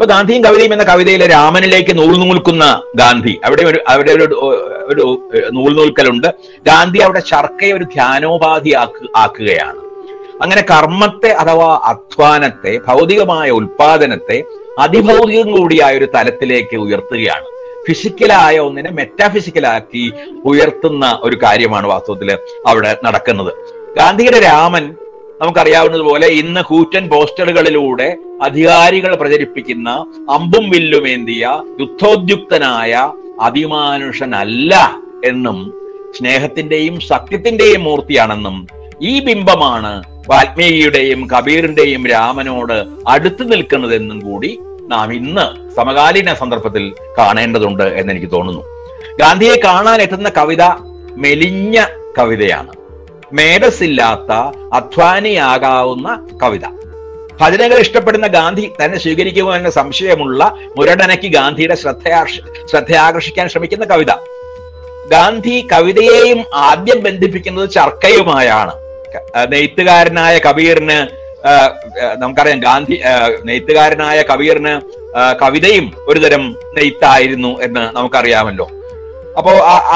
ഇപ്പൊ ഗാന്ധിയും കവിതയും എന്ന കവിതയിലെ രാമനിലേക്ക് നൂൽ നൂൽക്കുന്ന ഗാന്ധി അവിടെ ഒരു അവിടെ ഒരു ഒരു നൂൽ നൂൽക്കലുണ്ട് ഗാന്ധി അവിടെ ശർക്കയെ ഒരു ധ്യാനോപാധി ആക്ക് ആക്കുകയാണ് അങ്ങനെ കർമ്മത്തെ അഥവാ അധ്വാനത്തെ ഭൗതികമായ ഉൽപാദനത്തെ അതിഭൗതികം കൂടിയായ ഒരു തലത്തിലേക്ക് ഉയർത്തുകയാണ് ഫിസിക്കലായ ഒന്നിനെ മെറ്റാഫിസിക്കലാക്കി ഉയർത്തുന്ന ഒരു കാര്യമാണ് വാസ്തവത്തിൽ അവിടെ നടക്കുന്നത് ഗാന്ധിയുടെ രാമൻ നമുക്കറിയാവുന്നതുപോലെ ഇന്ന് കൂറ്റൻ പോസ്റ്ററുകളിലൂടെ അധികാരികൾ പ്രചരിപ്പിക്കുന്ന അമ്പും വില്ലുമേന്തിയ യുദ്ധോദ്യുക്തനായ അതിമാനുഷനല്ല എന്നും സ്നേഹത്തിന്റെയും സത്യത്തിന്റെയും മൂർത്തിയാണെന്നും ഈ ബിംബമാണ് വാൽമീകിയുടെയും കബീറിന്റെയും രാമനോട് അടുത്തു നിൽക്കുന്നതെന്നും കൂടി നാം ഇന്ന് സമകാലീന സന്ദർഭത്തിൽ കാണേണ്ടതുണ്ട് എന്ന് എനിക്ക് തോന്നുന്നു ഗാന്ധിയെ കാണാൻ എത്തുന്ന കവിത മെലിഞ്ഞ കവിതയാണ് മേധസ്സില്ലാത്ത അധ്വാനിയാകാവുന്ന കവിത ഭജനകൾ ഇഷ്ടപ്പെടുന്ന ഗാന്ധി തന്നെ സ്വീകരിക്കുമോ എന്ന സംശയമുള്ള മുരടനയ്ക്ക് ഗാന്ധിയുടെ ശ്രദ്ധയാർഷ ശ്രദ്ധയാകർഷിക്കാൻ ശ്രമിക്കുന്ന കവിത ഗാന്ധി കവിതയെയും ആദ്യം ബന്ധിപ്പിക്കുന്നത് ചർക്കയുമായാണ് നെയ്ത്തുകാരനായ കബീറിന് നമുക്കറിയാം ഗാന്ധി നെയ്ത്തുകാരനായ കബീറിന് കവിതയും ഒരുതരം നെയ്ത്തായിരുന്നു എന്ന് നമുക്കറിയാമല്ലോ അപ്പോ ആ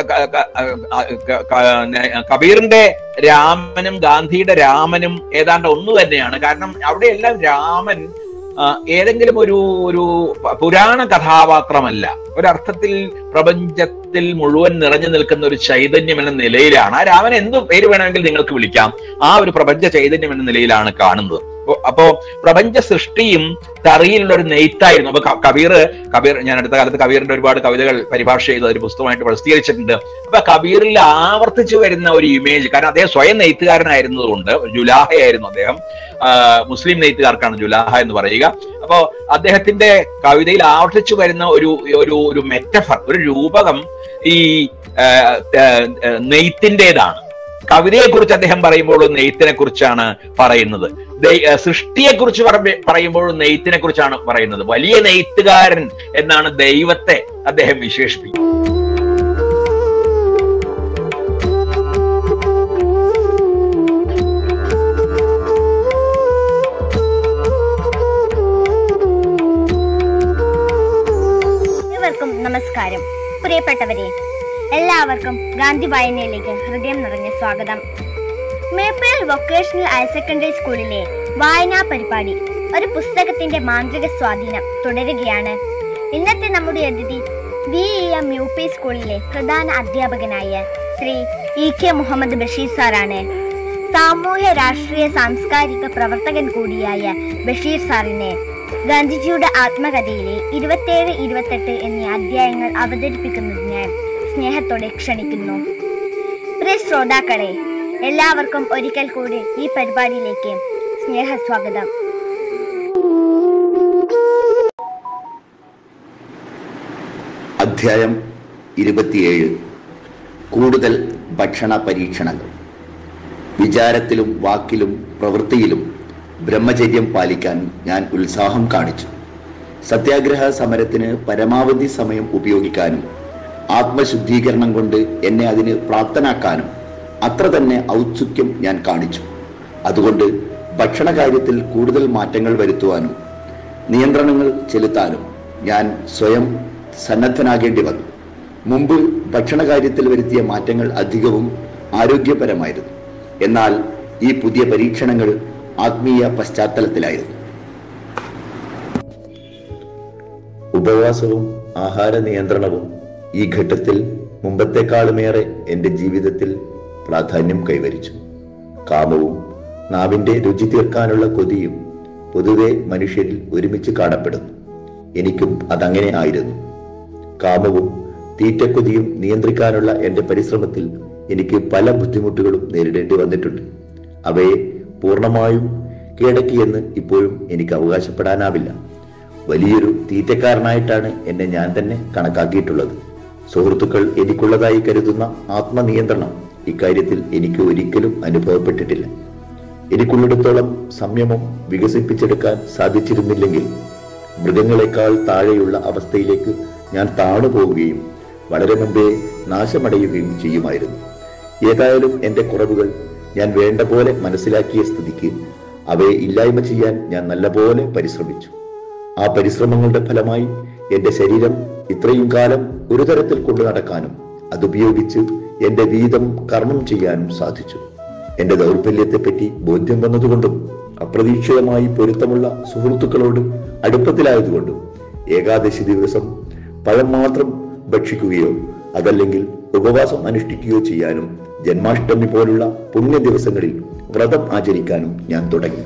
കബീറിന്റെ രാമനും ഗാന്ധിയുടെ രാമനും ഏതാണ്ട് ഒന്ന് തന്നെയാണ് കാരണം അവിടെയെല്ലാം രാമൻ ഏതെങ്കിലും ഒരു ഒരു പുരാണ കഥാപാത്രമല്ല ഒരർത്ഥത്തിൽ പ്രപഞ്ചത്തിൽ മുഴുവൻ നിറഞ്ഞു നിൽക്കുന്ന ഒരു ചൈതന്യം എന്ന നിലയിലാണ് ആ രാമൻ എന്ത് പേര് വേണമെങ്കിൽ നിങ്ങൾക്ക് വിളിക്കാം ആ ഒരു പ്രപഞ്ച ചൈതന്യം എന്ന നിലയിലാണ് കാണുന്നത് അപ്പോ പ്രപഞ്ച സൃഷ്ടിയും തറിയിലുള്ള ഒരു നെയ്ത്തായിരുന്നു അപ്പൊ കബീർ കബീർ ഞാൻ അടുത്ത കാലത്ത് കബീറിന്റെ ഒരുപാട് കവിതകൾ പരിഭാഷ ചെയ്ത് ഒരു പുസ്തകമായിട്ട് പ്രസിദ്ധീകരിച്ചിട്ടുണ്ട് അപ്പൊ കബീറിൽ ആവർത്തിച്ചു വരുന്ന ഒരു ഇമേജ് കാരണം അദ്ദേഹം സ്വയം നെയ്ത്തുകാരനായിരുന്നതുകൊണ്ട് ജുലാഹയായിരുന്നു അദ്ദേഹം മുസ്ലിം നെയ്ത്തുകാർക്കാണ് ജുലാഹ എന്ന് പറയുക അപ്പോ അദ്ദേഹത്തിന്റെ കവിതയിൽ ആവർത്തിച്ചു വരുന്ന ഒരു ഒരു ഒരു മെറ്റഫർ ഒരു രൂപകം ഈ നെയ്ത്തിൻ്റെതാണ് കവിതയെ കുറിച്ച് അദ്ദേഹം പറയുമ്പോഴും നെയ്ത്തിനെ കുറിച്ചാണ് പറയുന്നത് സൃഷ്ടിയെ കുറിച്ച് പറയുമ്പോഴും നെയ്ത്തിനെ കുറിച്ചാണ് പറയുന്നത് വലിയ നെയ്ത്തുകാരൻ എന്നാണ് ദൈവത്തെ അദ്ദേഹം വിശേഷിപ്പിക്കുന്നത് ഏവർക്കും നമസ്കാരം പ്രിയപ്പെട്ടവരെ എല്ലാവർക്കും ഗാന്ധി വായനയിലേക്ക് ഹൃദയം നിറഞ്ഞ സ്വാഗതം മേപ്പേൽ വൊക്കേഷണൽ ഹയർ സെക്കൻഡറി സ്കൂളിലെ വായനാ പരിപാടി ഒരു പുസ്തകത്തിന്റെ മാന്ത്രിക സ്വാധീനം തുടരുകയാണ് ഇന്നത്തെ നമ്മുടെ അതിഥി V E M U P സ്കൂളിലെ പ്രധാന അധ്യാപകനായ ശ്രീ ഇ കെ മുഹമ്മദ് ബഷീർ സാറാണ് സാമൂഹ്യ രാഷ്ട്രീയ സാംസ്കാരിക പ്രവർത്തകൻ കൂടിയായ ബഷീർ സാറിനെ ഗാന്ധിജിയുടെ ആത്മകഥയിലെ ഇരുപത്തേഴ് ഇരുപത്തെട്ട് എന്നീ അധ്യായങ്ങൾ അവതരിപ്പിക്കുന്നതിന് സ്നേഹത്തോടെ ക്ഷണിക്കുന്നു പ്രിയ ശ്രോതാക്കളെ എല്ലാവർക്കും ഒരിക്കൽ കൂടി ഈ പരിപാടിയിലേക്ക് സ്നേഹസ്വാഗതം അധ്യായം ഇരുപത്തിയേഴ് കൂടുതൽ ഭക്ഷണ പരീക്ഷണങ്ങൾ വിചാരത്തിലും വാക്കിലും പ്രവൃത്തിയിലും ബ്രഹ്മചര്യം പാലിക്കാൻ ഞാൻ ഉത്സാഹം കാണിച്ചു സത്യാഗ്രഹ സമരത്തിന് പരമാവധി സമയം ഉപയോഗിക്കാനും ആത്മശുദ്ധീകരണം കൊണ്ട് എന്നെ അതിന് പ്രാപ്തനാക്കാനും അത്ര തന്നെ ഔത്സുക്യം ഞാൻ കാണിച്ചു അതുകൊണ്ട് ഭക്ഷണ കാര്യത്തിൽ കൂടുതൽ മാറ്റങ്ങൾ വരുത്തുവാനും നിയന്ത്രണങ്ങൾ ചെലുത്താനും ഞാൻ സ്വയം സന്നദ്ധനാകേണ്ടി വന്നു മുമ്പ് ഭക്ഷണ കാര്യത്തിൽ വരുത്തിയ മാറ്റങ്ങൾ അധികവും ആരോഗ്യപരമായിരുന്നു എന്നാൽ ഈ പുതിയ പരീക്ഷണങ്ങൾ ആത്മീയ പശ്ചാത്തലത്തിലായിരുന്നു ഉപവാസവും ആഹാര നിയന്ത്രണവും ഈ ഘട്ടത്തിൽ മുമ്പത്തെക്കാളുമേറെ എൻ്റെ ജീവിതത്തിൽ പ്രാധാന്യം കൈവരിച്ചു കാമവും നാവിന്റെ രുചി തീർക്കാനുള്ള കൊതിയും പൊതുവെ മനുഷ്യരിൽ ഒരുമിച്ച് കാണപ്പെടുന്നു എനിക്കും അതങ്ങനെ ആയിരുന്നു കാമവും തീറ്റക്കൊതിയും നിയന്ത്രിക്കാനുള്ള എൻ്റെ പരിശ്രമത്തിൽ എനിക്ക് പല ബുദ്ധിമുട്ടുകളും നേരിടേണ്ടി വന്നിട്ടുണ്ട് അവയെ പൂർണ്ണമായും കീഴടക്കിയെന്ന് ഇപ്പോഴും എനിക്ക് അവകാശപ്പെടാനാവില്ല വലിയൊരു തീറ്റക്കാരനായിട്ടാണ് എന്നെ ഞാൻ തന്നെ കണക്കാക്കിയിട്ടുള്ളത് സുഹൃത്തുക്കൾ എനിക്കുള്ളതായി കരുതുന്ന ആത്മനിയന്ത്രണം ഇക്കാര്യത്തിൽ എനിക്ക് ഒരിക്കലും അനുഭവപ്പെട്ടിട്ടില്ല എനിക്കുള്ളിടത്തോളം സംയമം വികസിപ്പിച്ചെടുക്കാൻ സാധിച്ചിരുന്നില്ലെങ്കിൽ മൃഗങ്ങളെക്കാൾ താഴെയുള്ള അവസ്ഥയിലേക്ക് ഞാൻ താണു പോവുകയും വളരെ മുമ്പേ നാശമടയുകയും ചെയ്യുമായിരുന്നു ഏതായാലും എൻ്റെ കുറവുകൾ ഞാൻ വേണ്ട പോലെ മനസ്സിലാക്കിയ സ്ഥിതിക്ക് അവയെ ഇല്ലായ്മ ചെയ്യാൻ ഞാൻ നല്ലപോലെ പരിശ്രമിച്ചു ആ പരിശ്രമങ്ങളുടെ ഫലമായി എന്റെ ശരീരം ഇത്രയും കാലം ഒരു തരത്തിൽ കൊണ്ടു നടക്കാനും അതുപയോഗിച്ച് എന്റെ വീതം കർമ്മം ചെയ്യാനും സാധിച്ചു എന്റെ ദൗർബല്യത്തെപ്പറ്റി ബോധ്യം വന്നതുകൊണ്ടും അപ്രതീക്ഷിതമായി പൊരുത്തമുള്ള സുഹൃത്തുക്കളോട് അടുപ്പത്തിലായതുകൊണ്ടും ഏകാദശി ദിവസം പഴം മാത്രം ഭക്ഷിക്കുകയോ അതല്ലെങ്കിൽ ഉപവാസം അനുഷ്ഠിക്കുകയോ ചെയ്യാനും ജന്മാഷ്ടമി പോലുള്ള പുണ്യ ദിവസങ്ങളിൽ വ്രതം ആചരിക്കാനും ഞാൻ തുടങ്ങി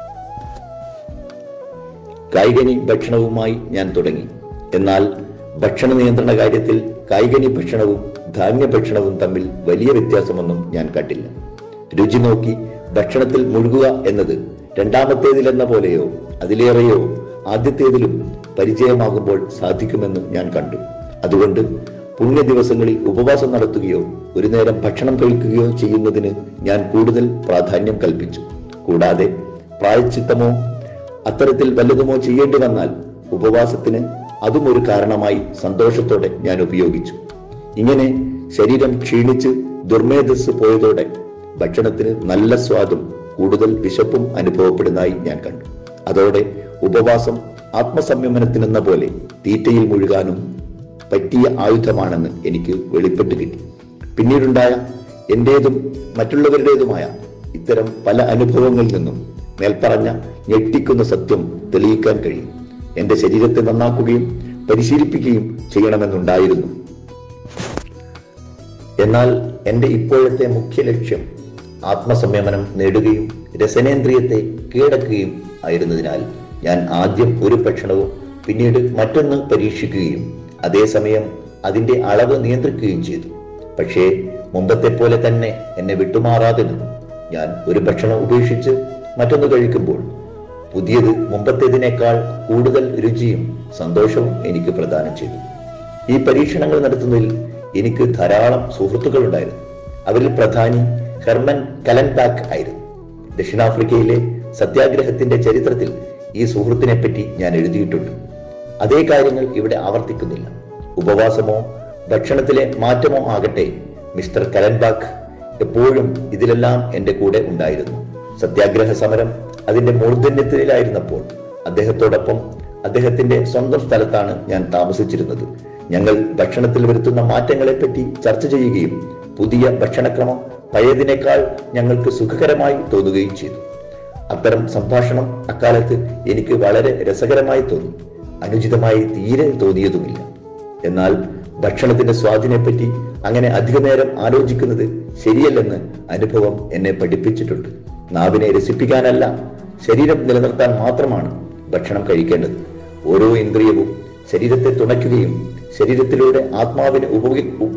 കായികനി ഭക്ഷണവുമായി ഞാൻ തുടങ്ങി എന്നാൽ ഭക്ഷണ നിയന്ത്രണ കാര്യത്തിൽ കായികനി ഭക്ഷണവും ധാന്യ ഭക്ഷണവും തമ്മിൽ വലിയ വ്യത്യാസമൊന്നും ഞാൻ കണ്ടില്ല രുചി നോക്കി ഭക്ഷണത്തിൽ മുഴുകുക എന്നത് രണ്ടാമത്തേതിലെന്ന പോലെയോ അതിലേറെയോ ആദ്യത്തേതിലും പരിചയമാകുമ്പോൾ സാധിക്കുമെന്ന് ഞാൻ കണ്ടു അതുകൊണ്ട് പുണ്യ ദിവസങ്ങളിൽ ഉപവാസം നടത്തുകയോ ഒരു നേരം ഭക്ഷണം കഴിക്കുകയോ ചെയ്യുന്നതിന് ഞാൻ കൂടുതൽ പ്രാധാന്യം കൽപ്പിച്ചു കൂടാതെ പ്രായച്ചിത്തമോ അത്തരത്തിൽ വല്ലതുമോ ചെയ്യേണ്ടി വന്നാൽ ഉപവാസത്തിന് അതും ഒരു കാരണമായി സന്തോഷത്തോടെ ഞാൻ ഉപയോഗിച്ചു ഇങ്ങനെ ശരീരം ക്ഷീണിച്ച് ദുർമേധസ് പോയതോടെ ഭക്ഷണത്തിന് നല്ല സ്വാദും കൂടുതൽ വിശപ്പും അനുഭവപ്പെടുന്നതായി ഞാൻ കണ്ടു അതോടെ ഉപവാസം ആത്മസംയമനത്തിനെന്ന പോലെ തീറ്റയിൽ മുഴുകാനും പറ്റിയ ആയുധമാണെന്ന് എനിക്ക് വെളിപ്പെട്ട് കിട്ടി പിന്നീടുണ്ടായ എന്റേതും മറ്റുള്ളവരുടേതുമായ ഇത്തരം പല അനുഭവങ്ങളിൽ നിന്നും മേൽപ്പറഞ്ഞ ഞെട്ടിക്കുന്ന സത്യം തെളിയിക്കാൻ കഴിയും എന്റെ ശരീരത്തെ നന്നാക്കുകയും പരിശീലിപ്പിക്കുകയും ചെയ്യണമെന്നുണ്ടായിരുന്നു എന്നാൽ എന്റെ ഇപ്പോഴത്തെ മുഖ്യ ലക്ഷ്യം ആത്മസംയമനം നേടുകയും രസനേന്ദ്രിയത്തെ കീഴടക്കുകയും ആയിരുന്നതിനാൽ ഞാൻ ആദ്യം ഒരു ഭക്ഷണവും പിന്നീട് മറ്റൊന്ന് പരീക്ഷിക്കുകയും അതേസമയം അതിന്റെ അളവ് നിയന്ത്രിക്കുകയും ചെയ്തു പക്ഷേ മുമ്പത്തെ പോലെ തന്നെ എന്നെ വിട്ടുമാറാതെ നിന്നു ഞാൻ ഒരു ഭക്ഷണം ഉപേക്ഷിച്ച് മറ്റൊന്ന് കഴിക്കുമ്പോൾ പുതിയത് മുമ്പത്തേതിനേക്കാൾ കൂടുതൽ രുചിയും സന്തോഷവും എനിക്ക് പ്രദാനം ചെയ്തു ഈ പരീക്ഷണങ്ങൾ നടത്തുന്നതിൽ എനിക്ക് ധാരാളം സുഹൃത്തുക്കൾ ഉണ്ടായിരുന്നു അവരിൽ പ്രധാനി ഹെർമൻ കലൻബാക്ക് ആയിരുന്നു ദക്ഷിണാഫ്രിക്കയിലെ സത്യാഗ്രഹത്തിന്റെ ചരിത്രത്തിൽ ഈ സുഹൃത്തിനെ പറ്റി ഞാൻ എഴുതിയിട്ടുണ്ട് അതേ കാര്യങ്ങൾ ഇവിടെ ആവർത്തിക്കുന്നില്ല ഉപവാസമോ ഭക്ഷണത്തിലെ മാറ്റമോ ആകട്ടെ മിസ്റ്റർ കലൻബാക്ക് എപ്പോഴും ഇതിലെല്ലാം എന്റെ കൂടെ ഉണ്ടായിരുന്നു സത്യാഗ്രഹ സമരം അതിന്റെ മൂർധന്യത്തിലായിരുന്നപ്പോൾ അദ്ദേഹത്തോടൊപ്പം അദ്ദേഹത്തിന്റെ സ്വന്തം സ്ഥലത്താണ് ഞാൻ താമസിച്ചിരുന്നത് ഞങ്ങൾ ഭക്ഷണത്തിൽ വരുത്തുന്ന മാറ്റങ്ങളെപ്പറ്റി ചർച്ച ചെയ്യുകയും പുതിയ ഭക്ഷണക്രമം പഴയതിനേക്കാൾ ഞങ്ങൾക്ക് സുഖകരമായി തോന്നുകയും ചെയ്തു അത്തരം സംഭാഷണം അക്കാലത്ത് എനിക്ക് വളരെ രസകരമായി തോന്നി അനുചിതമായി തീരെ തോന്നിയതുമില്ല എന്നാൽ ഭക്ഷണത്തിന്റെ സ്വാദിനെപ്പറ്റി അങ്ങനെ അധിക നേരം ആലോചിക്കുന്നത് ശരിയല്ലെന്ന് അനുഭവം എന്നെ പഠിപ്പിച്ചിട്ടുണ്ട് നാവിനെ രസിപ്പിക്കാനല്ല ശരീരം നിലനിർത്താൻ മാത്രമാണ് ഭക്ഷണം കഴിക്കേണ്ടത് ഓരോ ഇന്ദ്രിയവും ശരീരത്തെ തുണയ്ക്കുകയും ശരീരത്തിലൂടെ ആത്മാവിന് ഉപയോഗി ഉ-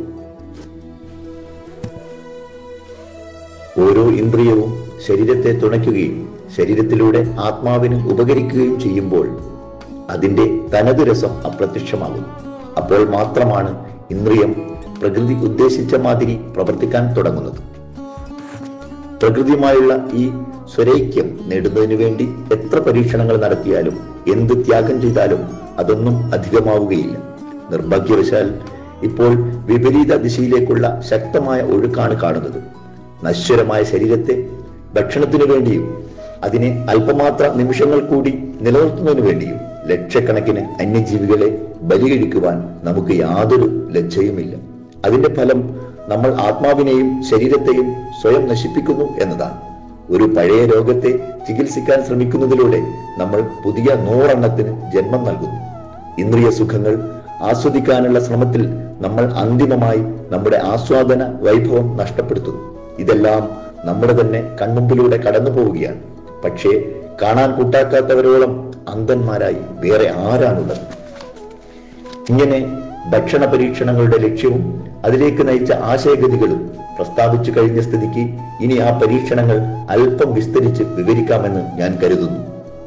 ഓരോ ഇന്ദ്രിയവും ശരീരത്തെ തുണയ്ക്കുകയും ശരീരത്തിലൂടെ ആത്മാവിന് ഉപകരിക്കുകയും ചെയ്യുമ്പോൾ അതിന്റെ തനത് രസം അപ്രത്യക്ഷമാകുന്നു അപ്പോൾ മാത്രമാണ് ഇന്ദ്രിയം പ്രകൃതി ഉദ്ദേശിച്ച മാതിരി പ്രവർത്തിക്കാൻ തുടങ്ങുന്നത് പ്രകൃതിയുമായുള്ള ഈ സ്വരൈക്യം നേടുന്നതിനു വേണ്ടി എത്ര പരീക്ഷണങ്ങൾ നടത്തിയാലും എന്ത് ത്യാഗം ചെയ്താലും അതൊന്നും അധികമാവുകയില്ല നിർഭാഗ്യവശാൽ ഇപ്പോൾ വിപരീത ദിശയിലേക്കുള്ള ശക്തമായ ഒഴുക്കാണ് കാണുന്നത് നശ്വരമായ ശരീരത്തെ ഭക്ഷണത്തിനു വേണ്ടിയും അതിനെ അല്പമാത്ര നിമിഷങ്ങൾ കൂടി നിലനിർത്തുന്നതിനു വേണ്ടിയും ലക്ഷക്കണക്കിന് അന്യജീവികളെ ബലികഴിക്കുവാൻ നമുക്ക് യാതൊരു ലജ്ജയുമില്ല അതിന്റെ ഫലം നമ്മൾ ആത്മാവിനെയും ശരീരത്തെയും സ്വയം നശിപ്പിക്കുന്നു എന്നതാണ് ഒരു പഴയ രോഗത്തെ ചികിത്സിക്കാൻ ശ്രമിക്കുന്നതിലൂടെ നമ്മൾ പുതിയ നൂറെണ്ണത്തിന് ജന്മം നൽകുന്നു ഇന്ദ്രിയ സുഖങ്ങൾ ആസ്വദിക്കാനുള്ള ശ്രമത്തിൽ നമ്മൾ അന്തിമമായി നമ്മുടെ ആസ്വാദന വൈഭവം നഷ്ടപ്പെടുത്തുന്നു ഇതെല്ലാം നമ്മുടെ തന്നെ കൺമുമ്പിലൂടെ കടന്നു പോവുകയാണ് പക്ഷേ കാണാൻ കൂട്ടാക്കാത്തവരോളം അന്ധന്മാരായി വേറെ ആരാണുള്ളത് ഇങ്ങനെ ഭക്ഷണ പരീക്ഷണങ്ങളുടെ ലക്ഷ്യവും അതിലേക്ക് നയിച്ച ആശയഗതികളും പ്രസ്താവിച്ചു കഴിഞ്ഞ സ്ഥിതിക്ക് ഇനി ആ പരീക്ഷണങ്ങൾ അല്പം വിസ്തരിച്ച് വിവരിക്കാമെന്ന് ഞാൻ കരുതുന്നു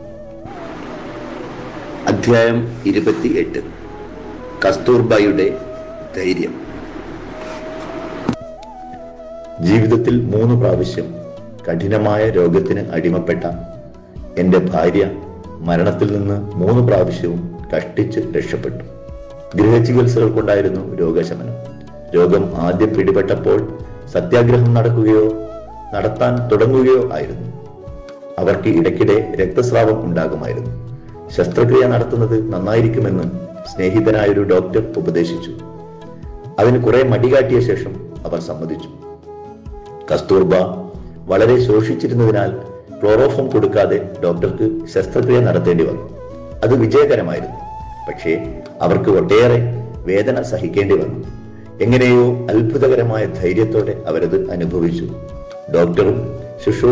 അധ്യായം ഇരുപത്തി എട്ട് കസ്തൂർബായുടെ ധൈര്യം ജീവിതത്തിൽ മൂന്ന് പ്രാവശ്യം കഠിനമായ രോഗത്തിന് അടിമപ്പെട്ട എന്റെ ഭാര്യ മരണത്തിൽ നിന്ന് മൂന്ന് പ്രാവശ്യവും കഷ്ടിച്ച് രക്ഷപ്പെട്ടു ഗൃഹചികിത്സകൾ കൊണ്ടായിരുന്നു രോഗശമനം രോഗം ആദ്യം പിടിപെട്ടപ്പോൾ സത്യാഗ്രഹം നടക്കുകയോ നടത്താൻ തുടങ്ങുകയോ ആയിരുന്നു അവർക്ക് ഇടയ്ക്കിടെ രക്തസ്രാവം ഉണ്ടാകുമായിരുന്നു ശസ്ത്രക്രിയ നടത്തുന്നത് നന്നായിരിക്കുമെന്ന് സ്നേഹിതനായ ഒരു ഡോക്ടർ ഉപദേശിച്ചു അതിന് കുറെ മടി കാട്ടിയ ശേഷം അവർ സമ്മതിച്ചു കസ്തൂർബ വളരെ ശോഷിച്ചിരുന്നതിനാൽ ക്ലോറോഫോം കൊടുക്കാതെ ഡോക്ടർക്ക് ശസ്ത്രക്രിയ നടത്തേണ്ടി വന്നു അത് വിജയകരമായിരുന്നു പക്ഷേ അവർക്ക് ഒട്ടേറെ വേദന സഹിക്കേണ്ടി വന്നു എങ്ങനെയോ അത്ഭുതകരമായ ധൈര്യത്തോടെ അവരത് അനുഭവിച്ചു ഡോക്ടറും ശുശ്രൂ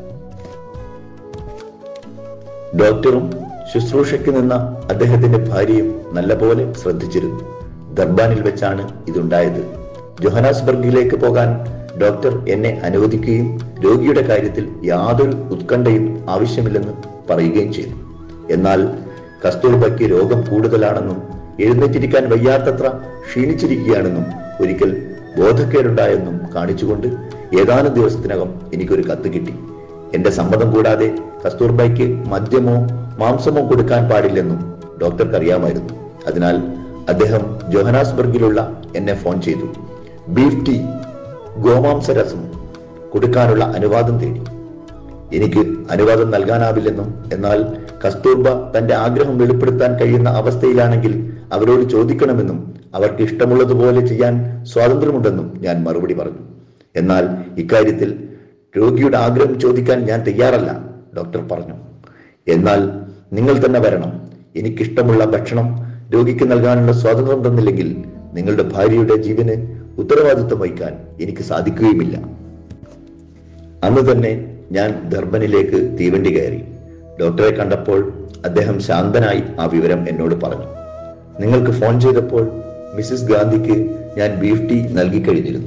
ഡോക്ടറും ശുശ്രൂഷയ്ക്ക് നിന്ന അദ്ദേഹത്തിന്റെ ഭാര്യയും നല്ലപോലെ ശ്രദ്ധിച്ചിരുന്നു ദർബാനിൽ വെച്ചാണ് ഇതുണ്ടായത് ജൊഹനാസ്ബർഗിലേക്ക് പോകാൻ ഡോക്ടർ എന്നെ അനുവദിക്കുകയും രോഗിയുടെ കാര്യത്തിൽ യാതൊരു ഉത്കണ്ഠയും ആവശ്യമില്ലെന്ന് പറയുകയും ചെയ്തു എന്നാൽ കസ്തൂർബയ്ക്ക് രോഗം കൂടുതലാണെന്നും എഴുന്നേറ്റിരിക്കാൻ വയ്യാത്തത്ര ക്ഷീണിച്ചിരിക്കുകയാണെന്നും ഒരിക്കൽ ബോധക്കേടുണ്ടായെന്നും കാണിച്ചുകൊണ്ട് ഏതാനും ദിവസത്തിനകം എനിക്കൊരു കത്ത് കിട്ടി എന്റെ സമ്മതം കൂടാതെ കസ്തൂർബയ്ക്ക് മദ്യമോ മാംസമോ കൊടുക്കാൻ പാടില്ലെന്നും ഡോക്ടർക്ക് അറിയാമായിരുന്നു അതിനാൽ അദ്ദേഹം ജോഹനാസ്ബർഗിലുള്ള എന്നെ ഫോൺ ചെയ്തു ബീഫ് ടീ ഗോമാംസരസം കൊടുക്കാനുള്ള അനുവാദം തേടി എനിക്ക് അനുവാദം നൽകാനാവില്ലെന്നും എന്നാൽ കസ്തൂർബ തന്റെ ആഗ്രഹം വെളിപ്പെടുത്താൻ കഴിയുന്ന അവസ്ഥയിലാണെങ്കിൽ അവരോട് ചോദിക്കണമെന്നും അവർക്ക് ഇഷ്ടമുള്ളതുപോലെ ചെയ്യാൻ സ്വാതന്ത്ര്യമുണ്ടെന്നും ഞാൻ മറുപടി പറഞ്ഞു എന്നാൽ ഇക്കാര്യത്തിൽ രോഗിയുടെ ആഗ്രഹം ചോദിക്കാൻ ഞാൻ തയ്യാറല്ല ഡോക്ടർ പറഞ്ഞു എന്നാൽ നിങ്ങൾ തന്നെ വരണം എനിക്കിഷ്ടമുള്ള ഭക്ഷണം രോഗിക്ക് നൽകാനുള്ള സ്വാതന്ത്ര്യം തന്നില്ലെങ്കിൽ നിങ്ങളുടെ ഭാര്യയുടെ ജീവന് ഉത്തരവാദിത്വം വഹിക്കാൻ എനിക്ക് സാധിക്കുകയുമില്ല അന്ന് തന്നെ ഞാൻ ദർബനിലേക്ക് തീവണ്ടി കയറി ഡോക്ടറെ കണ്ടപ്പോൾ അദ്ദേഹം ശാന്തനായി ആ വിവരം എന്നോട് പറഞ്ഞു നിങ്ങൾക്ക് ഫോൺ ചെയ്തപ്പോൾ മിസ്സിസ് ഗാന്ധിക്ക് ഞാൻ ബീഫ് ടീ നൽകി കഴിഞ്ഞിരുന്നു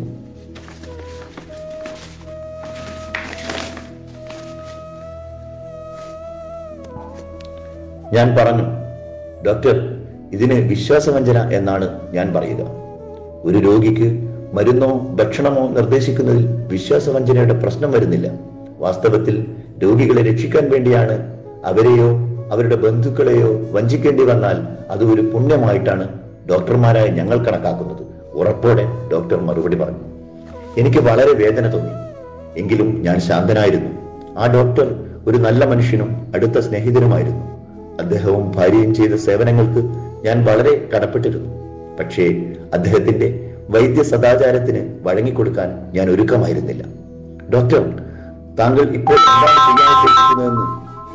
ഞാൻ പറഞ്ഞു ഡോക്ടർ ഇതിന് വിശ്വാസവഞ്ചന എന്നാണ് ഞാൻ പറയുക ഒരു രോഗിക്ക് മരുന്നോ ഭക്ഷണമോ നിർദ്ദേശിക്കുന്നതിൽ വിശ്വാസവഞ്ചനയുടെ പ്രശ്നം വരുന്നില്ല വാസ്തവത്തിൽ രോഗികളെ രക്ഷിക്കാൻ വേണ്ടിയാണ് അവരെയോ അവരുടെ ബന്ധുക്കളെയോ വഞ്ചിക്കേണ്ടി വന്നാൽ അത് ഒരു പുണ്യമായിട്ടാണ് ഡോക്ടർമാരായ ഞങ്ങൾ കണക്കാക്കുന്നത് ഉറപ്പോടെ ഡോക്ടർ മറുപടി പറഞ്ഞു എനിക്ക് വളരെ വേദന തോന്നി എങ്കിലും ഞാൻ ശാന്തനായിരുന്നു ആ ഡോക്ടർ ഒരു നല്ല മനുഷ്യനും അടുത്ത സ്നേഹിതനുമായിരുന്നു അദ്ദേഹവും ഭാര്യയും ചെയ്ത സേവനങ്ങൾക്ക് ഞാൻ വളരെ കടപ്പെട്ടിരുന്നു പക്ഷേ അദ്ദേഹത്തിന്റെ വൈദ്യ സദാചാരത്തിന് വഴങ്ങിക്കൊടുക്കാൻ ഞാൻ ഒരുക്കമായിരുന്നില്ല ഡോക്ടർ താങ്കൾ ഇപ്പോൾ എന്താണ് ചെയ്യാൻ ഉദ്ദേശിക്കുന്നതെന്ന്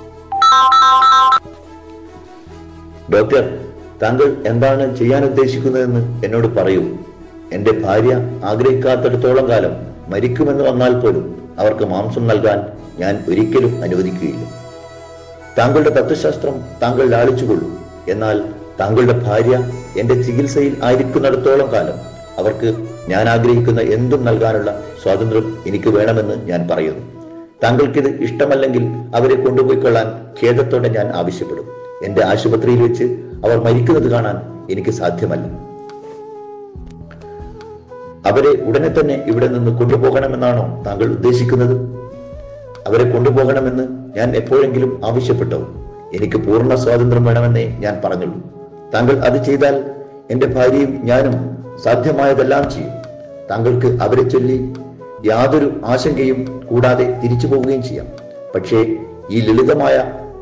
ഡോക്ടർ താങ്കൾ എന്താണ് ചെയ്യാൻ ഉദ്ദേശിക്കുന്നതെന്ന് എന്നോട് പറയൂ എന്റെ ഭാര്യ ആഗ്രഹിക്കാത്തിടത്തോളം കാലം മരിക്കുമെന്ന് വന്നാൽ പോലും അവർക്ക് മാംസം നൽകാൻ ഞാൻ ഒരിക്കലും അനുവദിക്കുകയില്ല താങ്കളുടെ തത്വശാസ്ത്രം താങ്കൾ ലാളിച്ചുകൊള്ളൂ എന്നാൽ താങ്കളുടെ ഭാര്യ എന്റെ ചികിത്സയിൽ ആയിരിക്കുന്നിടത്തോളം കാലം അവർക്ക് ഞാൻ ആഗ്രഹിക്കുന്ന എന്തും നൽകാനുള്ള സ്വാതന്ത്ര്യം എനിക്ക് വേണമെന്ന് ഞാൻ പറയുന്നു താങ്കൾക്കിത് ഇഷ്ടമല്ലെങ്കിൽ അവരെ കൊണ്ടുപോയിക്കൊള്ളാൻ ഖേദത്തോടെ ഞാൻ ആവശ്യപ്പെടും എന്റെ ആശുപത്രിയിൽ വെച്ച് അവർ മരിക്കുന്നത് കാണാൻ എനിക്ക് സാധ്യമല്ല അവരെ ഉടനെ തന്നെ ഇവിടെ നിന്ന് കൊണ്ടുപോകണമെന്നാണോ താങ്കൾ ഉദ്ദേശിക്കുന്നത് അവരെ കൊണ്ടുപോകണമെന്ന് ഞാൻ എപ്പോഴെങ്കിലും ആവശ്യപ്പെട്ടോ എനിക്ക് പൂർണ്ണ സ്വാതന്ത്ര്യം വേണമെന്നേ ഞാൻ പറഞ്ഞുള്ളൂ താങ്കൾ അത് ചെയ്താൽ എന്റെ ഭാര്യയും ഞാനും സാധ്യമായതെല്ലാം ചെയ്യും താങ്കൾക്ക് അവരെ ചൊല്ലി യാതൊരു ആശങ്കയും കൂടാതെ തിരിച്ചു പോവുകയും ചെയ്യാം പക്ഷേ ഈ ലളിതമായ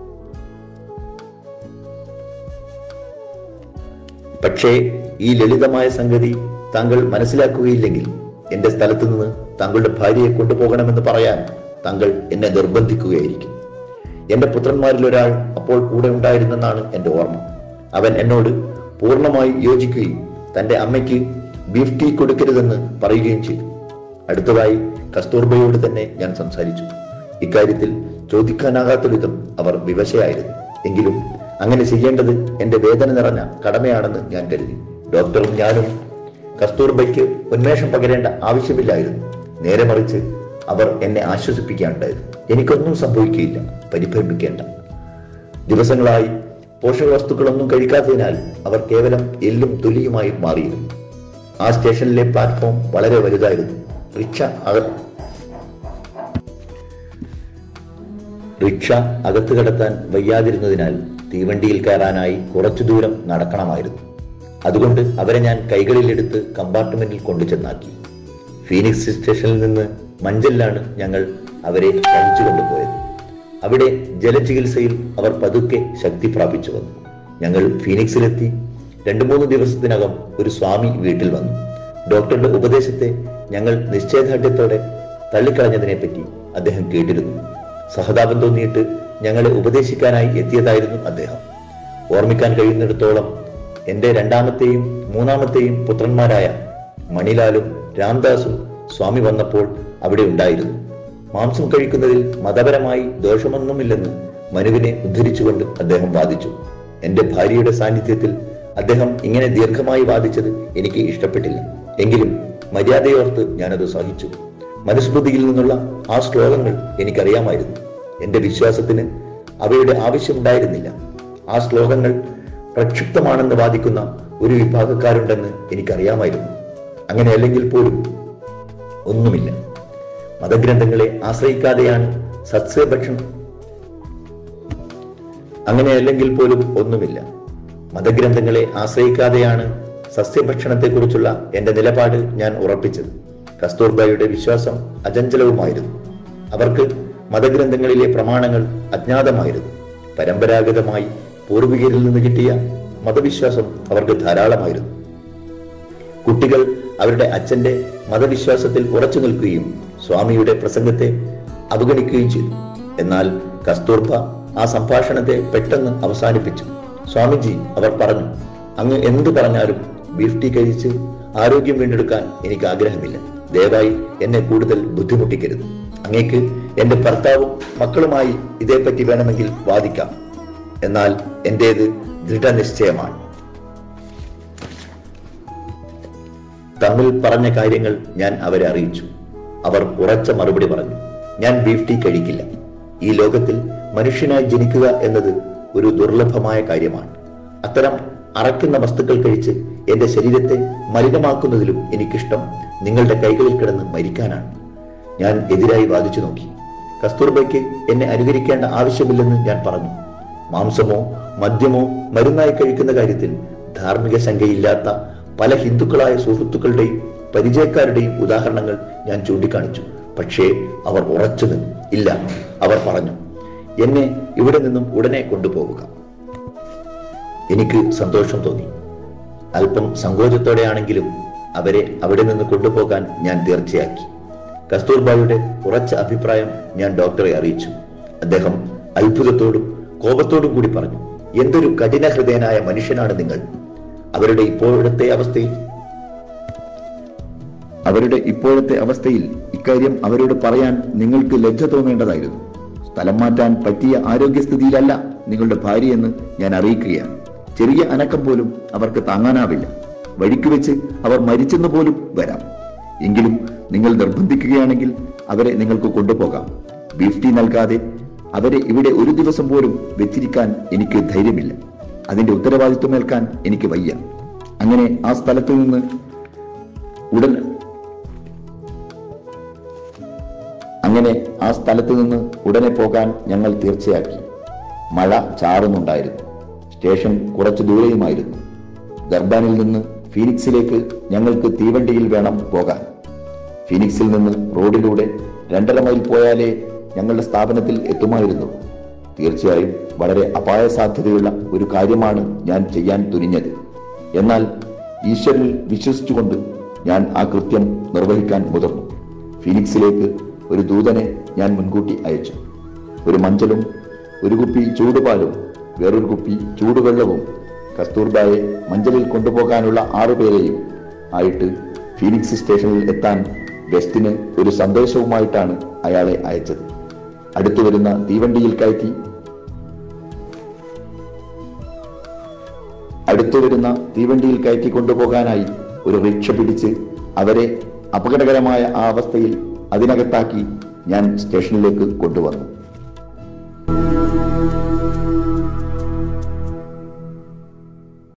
പക്ഷേ ഈ ലളിതമായ സംഗതി താങ്കൾ മനസ്സിലാക്കുകയില്ലെങ്കിൽ എന്റെ സ്ഥലത്തു നിന്ന് താങ്കളുടെ ഭാര്യയെ കൊണ്ടുപോകണമെന്ന് പറയാൻ താങ്കൾ എന്നെ നിർബന്ധിക്കുകയായിരിക്കും എന്റെ പുത്രന്മാരിൽ ഒരാൾ അപ്പോൾ കൂടെ ഉണ്ടായിരുന്നെന്നാണ് എന്റെ ഓർമ്മ അവൻ എന്നോട് പൂർണ്ണമായി യോജിക്കുകയും തന്റെ അമ്മയ്ക്ക് ബീഫ് ടീ കൊടുക്കരുതെന്ന് പറയുകയും ചെയ്തു അടുത്തതായി കസ്തൂർബയോട് തന്നെ ഞാൻ സംസാരിച്ചു ഇക്കാര്യത്തിൽ ചോദിക്കാനാകാത്ത വിധം അവർ വിവശയായിരുന്നു എങ്കിലും അങ്ങനെ ചെയ്യേണ്ടത് എന്റെ വേദന നിറഞ്ഞ കടമയാണെന്ന് ഞാൻ കരുതി ഡോക്ടറും ഞാനും കസ്തൂർബയ്ക്ക് ഉന്മേഷം പകരേണ്ട ആവശ്യമില്ലായിരുന്നു നേരെ മറിച്ച് അവർ എന്നെ ആശ്വസിപ്പിക്കാനുണ്ടായിരുന്നു എനിക്കൊന്നും സംഭവിക്കുകയില്ല പരിഭ്രമിക്കേണ്ട ദിവസങ്ങളായി പോഷകവസ്തുക്കളൊന്നും കഴിക്കാത്തതിനാൽ അവർ കേവലം എല്ലും തൊലിയുമായി മാറിയിരുന്നു ആ സ്റ്റേഷനിലെ പ്ലാറ്റ്ഫോം വളരെ വലുതായിരുന്നു റിക്ഷ അക റിക്ഷ അകത്ത് കടത്താൻ വയ്യാതിരുന്നതിനാൽ തീവണ്ടിയിൽ കയറാനായി കുറച്ചു ദൂരം നടക്കണമായിരുന്നു അതുകൊണ്ട് അവരെ ഞാൻ കൈകളിലെടുത്ത് കമ്പാർട്ട്മെന്റിൽ കൊണ്ടു ചെന്നാക്കി ഫീനിക്സ് സ്റ്റേഷനിൽ നിന്ന് മഞ്ചലിലാണ് ഞങ്ങൾ അവരെ കഴിച്ചു കൊണ്ടുപോയത് അവിടെ ജലചികിത്സയിൽ അവർ പതുക്കെ ശക്തി പ്രാപിച്ചു വന്നു ഞങ്ങൾ ഫീനിക്സിലെത്തി രണ്ടു മൂന്ന് ദിവസത്തിനകം ഒരു സ്വാമി വീട്ടിൽ വന്നു ഡോക്ടറുടെ ഉപദേശത്തെ ഞങ്ങൾ നിശ്ചയദാർഢ്യത്തോടെ തള്ളിക്കളഞ്ഞതിനെപ്പറ്റി അദ്ദേഹം കേട്ടിരുന്നു സഹതാപം തോന്നിയിട്ട് ഞങ്ങളെ ഉപദേശിക്കാനായി എത്തിയതായിരുന്നു അദ്ദേഹം ഓർമ്മിക്കാൻ കഴിയുന്നിടത്തോളം എന്റെ രണ്ടാമത്തെയും മൂന്നാമത്തെയും പുത്രന്മാരായ മണിലാലും രാംദാസും സ്വാമി വന്നപ്പോൾ അവിടെ ഉണ്ടായിരുന്നു മാംസം കഴിക്കുന്നതിൽ മതപരമായി ദോഷമൊന്നുമില്ലെന്ന് മനുവിനെ ഉദ്ധരിച്ചുകൊണ്ട് അദ്ദേഹം വാദിച്ചു എന്റെ ഭാര്യയുടെ സാന്നിധ്യത്തിൽ അദ്ദേഹം ഇങ്ങനെ ദീർഘമായി വാദിച്ചത് എനിക്ക് ഇഷ്ടപ്പെട്ടില്ല എങ്കിലും മര്യാദയോർത്ത് ഞാനത് സഹിച്ചു മനുസ്മൃതിയിൽ നിന്നുള്ള ആ ശ്ലോകങ്ങൾ എനിക്കറിയാമായിരുന്നു എന്റെ വിശ്വാസത്തിന് അവയുടെ ആവശ്യമുണ്ടായിരുന്നില്ല ആ ശ്ലോകങ്ങൾ പ്രക്ഷിപ്തമാണെന്ന് വാദിക്കുന്ന ഒരു വിഭാഗക്കാരുണ്ടെന്ന് എനിക്കറിയാമായിരുന്നു അങ്ങനെയല്ലെങ്കിൽ പോലും ഒന്നുമില്ല മതഗ്രന്ഥങ്ങളെ ആശ്രയിക്കാതെയാണ് സസ്യഭക്ഷണം അങ്ങനെയല്ലെങ്കിൽ പോലും ഒന്നുമില്ല മതഗ്രന്ഥങ്ങളെ ആശ്രയിക്കാതെയാണ് സസ്യഭക്ഷണത്തെക്കുറിച്ചുള്ള എന്റെ നിലപാട് ഞാൻ ഉറപ്പിച്ചത് കസ്തൂർബായുടെ വിശ്വാസം അചഞ്ചലവുമായിരുന്നു അവർക്ക് മതഗ്രന്ഥങ്ങളിലെ പ്രമാണങ്ങൾ അജ്ഞാതമായിരുന്നു പരമ്പരാഗതമായി പൂർവികരിൽ നിന്ന് കിട്ടിയ മതവിശ്വാസം അവർക്ക് ധാരാളമായിരുന്നു കുട്ടികൾ അവരുടെ അച്ഛന്റെ മതവിശ്വാസത്തിൽ ഉറച്ചു നിൽക്കുകയും സ്വാമിയുടെ പ്രസംഗത്തെ അവഗണിക്കുകയും ചെയ്തു എന്നാൽ കസ്തൂർബ ആ സംഭാഷണത്തെ പെട്ടെന്ന് അവസാനിപ്പിച്ചു സ്വാമിജി അവർ പറഞ്ഞു അങ്ങ് എന്തു പറഞ്ഞാലും ബീഫ് ടീ കഴിച്ച് ആരോഗ്യം വീണ്ടെടുക്കാൻ എനിക്ക് ആഗ്രഹമില്ല ദയവായി എന്നെ കൂടുതൽ ബുദ്ധിമുട്ടിക്കരുത് അങ്ങേക്ക് എന്റെ ഭർത്താവും മക്കളുമായി ഇതേപ്പറ്റി വേണമെങ്കിൽ വാദിക്കാം എന്നാൽ എന്റേത് ദൃഢനിശ്ചയമാണ് തമ്മിൽ പറഞ്ഞ കാര്യങ്ങൾ ഞാൻ അവരെ അറിയിച്ചു അവർ ഉറച്ച മറുപടി പറഞ്ഞു ഞാൻ ബീഫ് ടീ കഴിക്കില്ല ഈ ലോകത്തിൽ മനുഷ്യനായി ജനിക്കുക എന്നത് ഒരു ദുർലഭമായ കാര്യമാണ് അത്തരം അറക്കുന്ന വസ്തുക്കൾ കഴിച്ച് എന്റെ ശരീരത്തെ മലിനമാക്കുന്നതിലും എനിക്കിഷ്ടം നിങ്ങളുടെ കൈകളിൽ കിടന്ന് മരിക്കാനാണ് ഞാൻ എതിരായി വാദിച്ചു നോക്കി കസ്തൂർബയ്ക്ക് എന്നെ അനുകരിക്കേണ്ട ആവശ്യമില്ലെന്ന് ഞാൻ പറഞ്ഞു മാംസമോ മദ്യമോ മരുന്നായി കഴിക്കുന്ന കാര്യത്തിൽ ധാർമ്മിക ശങ്കയില്ലാത്ത പല ഹിന്ദുക്കളായ സുഹൃത്തുക്കളുടെയും പരിചയക്കാരുടെയും ഉദാഹരണങ്ങൾ ഞാൻ ചൂണ്ടിക്കാണിച്ചു പക്ഷേ അവർ ഉറച്ചു നിന്നു ഇല്ല അവർ പറഞ്ഞു എന്നെ ഇവിടെ നിന്നും ഉടനെ കൊണ്ടുപോവുക എനിക്ക് സന്തോഷം തോന്നി അല്പം സങ്കോചത്തോടെയാണെങ്കിലും അവരെ അവിടെ നിന്ന് കൊണ്ടുപോകാൻ ഞാൻ തീർച്ചയാക്കി കസ്തൂർബായുടെ ഉറച്ച അഭിപ്രായം ഞാൻ ഡോക്ടറെ അറിയിച്ചു അദ്ദേഹം അത്ഭുതത്തോടും കോപത്തോടും കൂടി പറഞ്ഞു എന്തൊരു കഠിന ഹൃദയനായ മനുഷ്യനാണ് നിങ്ങൾ അവരുടെ ഇപ്പോഴത്തെ അവസ്ഥയിൽ അവരുടെ ഇപ്പോഴത്തെ അവസ്ഥയിൽ ഇക്കാര്യം അവരോട് പറയാൻ നിങ്ങൾക്ക് ലജ്ജ തോന്നേണ്ടതായിരുന്നു സ്ഥലം മാറ്റാൻ പറ്റിയ ആരോഗ്യസ്ഥിതിയിലല്ല നിങ്ങളുടെ ഭാര്യയെന്ന് ഞാൻ അറിയിക്കുകയാണ് ചെറിയ അനക്കം പോലും അവർക്ക് താങ്ങാനാവില്ല വഴിക്ക് വെച്ച് അവർ മരിച്ചെന്ന് പോലും വരാം എങ്കിലും നിങ്ങൾ നിർബന്ധിക്കുകയാണെങ്കിൽ അവരെ നിങ്ങൾക്ക് കൊണ്ടുപോകാം ബീഫ് ടീ നൽകാതെ അവരെ ഇവിടെ ഒരു ദിവസം പോലും വെച്ചിരിക്കാൻ എനിക്ക് ധൈര്യമില്ല അതിന്റെ ഉത്തരവാദിത്വമേൽക്കാൻ എനിക്ക് വയ്യ അങ്ങനെ ആ സ്ഥലത്ത് നിന്ന് ഉടൻ അങ്ങനെ ആ സ്ഥലത്ത് നിന്ന് ഉടനെ പോകാൻ ഞങ്ങൾ തീർച്ചയാക്കി മഴ ചാറുന്നുണ്ടായിരുന്നു സ്റ്റേഷൻ കുറച്ചു ദൂരെയുമായിരുന്നു ദർബാനിൽ നിന്ന് ഫീനിക്സിലേക്ക് ഞങ്ങൾക്ക് തീവണ്ടിയിൽ വേണം പോകാൻ ഫീനിക്സിൽ നിന്ന് റോഡിലൂടെ രണ്ടര മൈൽ പോയാലേ ഞങ്ങളുടെ സ്ഥാപനത്തിൽ എത്തുമായിരുന്നു തീർച്ചയായും വളരെ അപായ സാധ്യതയുള്ള ഒരു കാര്യമാണ് ഞാൻ ചെയ്യാൻ തുനിഞ്ഞത് എന്നാൽ ഈശ്വരനിൽ വിശ്വസിച്ചുകൊണ്ട് ഞാൻ ആ കൃത്യം നിർവഹിക്കാൻ മുതിർന്നു ഫീനിക്സിലേക്ക് ഒരു ദൂതനെ ഞാൻ മുൻകൂട്ടി അയച്ചു ഒരു മഞ്ചലും ഒരു കുപ്പി ചൂടുപാലും വേറൊരു കുപ്പി ചൂടുവെള്ളവും കസ്തൂർബായെ മഞ്ചലിൽ കൊണ്ടുപോകാനുള്ള ആറുപേരെയും ആയിട്ട് ഫീനിക്സ് സ്റ്റേഷനിൽ എത്താൻ ഗസ്റ്റിന് ഒരു സന്ദേശവുമായിട്ടാണ് അയാളെ അയച്ചത് അടുത്തു വരുന്ന തീവണ്ടിയിൽ കയറ്റി അടുത്തു വരുന്ന തീവണ്ടിയിൽ കയറ്റി കൊണ്ടുപോകാനായി ഒരു റിക്ഷ പിടിച്ച് അവരെ അപകടകരമായ ആ അവസ്ഥയിൽ അതിനകത്താക്കി ഞാൻ സ്റ്റേഷനിലേക്ക് കൊണ്ടുവന്നു